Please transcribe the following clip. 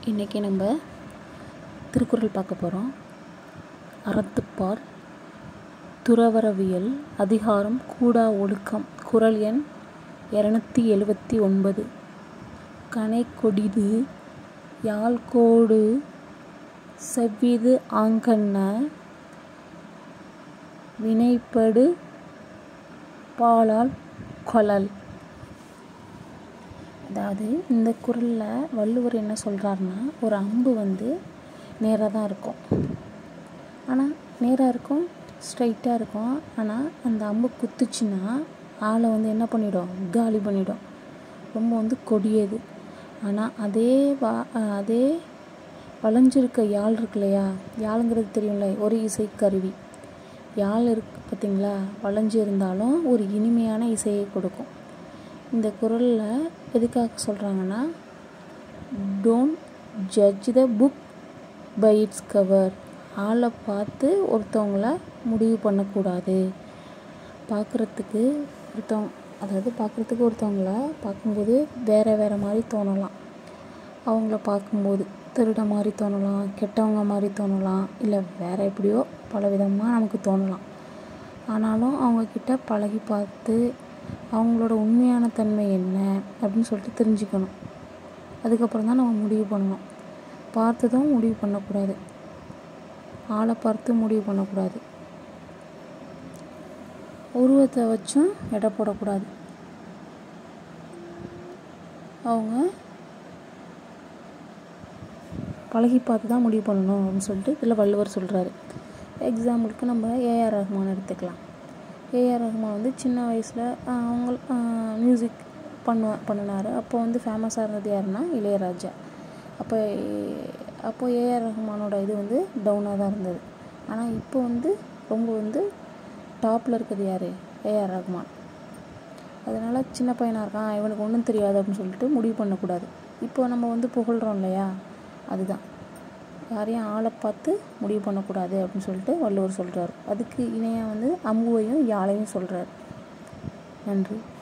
இன்றைக்கி நம்ம திருக்குறள் பார்க்க போகிறோம் அறத்துப்பார் துறவறவியல் அதிகாரம் கூடா ஒழுக்கம் குறள் எண் இரநூத்தி எழுபத்தி ஒன்பது கனை கொடிது யாழ்கோடு செவ்விது ஆங்கண்ண வினைப்படு பாலால் கொளல் அதாவது இந்த குறளில் வள்ளுவர் என்ன சொல்கிறாருன்னா ஒரு அம்பு வந்து நேராக தான் இருக்கும் ஆனால் நேராக இருக்கும் ஸ்ட்ரைட்டாக இருக்கும் ஆனால் அந்த அம்பு குத்துச்சுன்னா ஆளை வந்து என்ன பண்ணிடும் காலி பண்ணிடும் ரொம்ப வந்து கொடியது ஆனால் அதே வா அதே வளைஞ்சிருக்க யாழ் இருக்கு இல்லையா யாழுங்கிறது தெரியும்ல ஒரு இசை கருவி யாழ் இருக்கு பார்த்தீங்களா வளைஞ்சு இருந்தாலும் ஒரு இனிமையான இசையை கொடுக்கும் இந்த குரலில் எதுக்காக சொல்கிறாங்கன்னா don't judge the book by its cover ஆளை பார்த்து ஒருத்தவங்கள முடிவு பண்ணக்கூடாது பார்க்குறதுக்கு ஒருத்தவங்க அதாவது பார்க்குறதுக்கு ஒருத்தவங்கள பார்க்கும்போது வேறு வேறு மாதிரி தோணலாம் அவங்கள பார்க்கும்போது திருட மாதிரி தோணலாம் கெட்டவங்க மாதிரி தோணலாம் இல்லை வேறு எப்படியோ பல விதமாக நமக்கு தோணலாம் ஆனாலும் அவங்கக்கிட்ட பழகி பார்த்து அவங்களோட உண்மையான தன்மை என்ன அப்படின்னு சொல்லிட்டு தெரிஞ்சுக்கணும் அதுக்கப்புறம் தான் நம்ம முடிவு பண்ணணும் பார்த்ததும் முடிவு பண்ணக்கூடாது ஆளை பார்த்து முடிவு பண்ணக்கூடாது உருவத்தை வச்சும் எடை போடக்கூடாது அவங்க பழகி பார்த்து தான் முடிவு பண்ணணும் அப்படின்னு சொல்லிட்டு இதில் வள்ளுவர் சொல்கிறாரு எக்ஸாம்பிளுக்கு நம்ம ஏஆர் ரஹ்மான் எடுத்துக்கலாம் ஏஆர் ரஹ்மான் வந்து சின்ன வயசில் அவங்க மியூசிக் பண்ணுவ பண்ணினார் அப்போ வந்து ஃபேமஸாக இருந்தது யாருன்னா இளையராஜா அப்போ அப்போ ஏஆர் ரஹ்மானோட இது வந்து டவுனாக தான் இருந்தது ஆனால் இப்போ வந்து ரொம்ப வந்து டாப்பில் இருக்கிறது யார் ஏஆர் ரஹ்மான் அதனால் சின்ன பையனாக இருக்கான் இவனுக்கு ஒன்றும் தெரியாது அப்படின்னு சொல்லிட்டு முடிவு பண்ணக்கூடாது இப்போ நம்ம வந்து புகழ்கிறோம் இல்லையா அதுதான் யாரையும் ஆளை பார்த்து முடிவு பண்ணக்கூடாது அப்படின்னு சொல்லிட்டு வள்ளுவர் சொல்கிறார் அதுக்கு இணையாக வந்து அம்புவையும் யாழையும் சொல்கிறார் நன்றி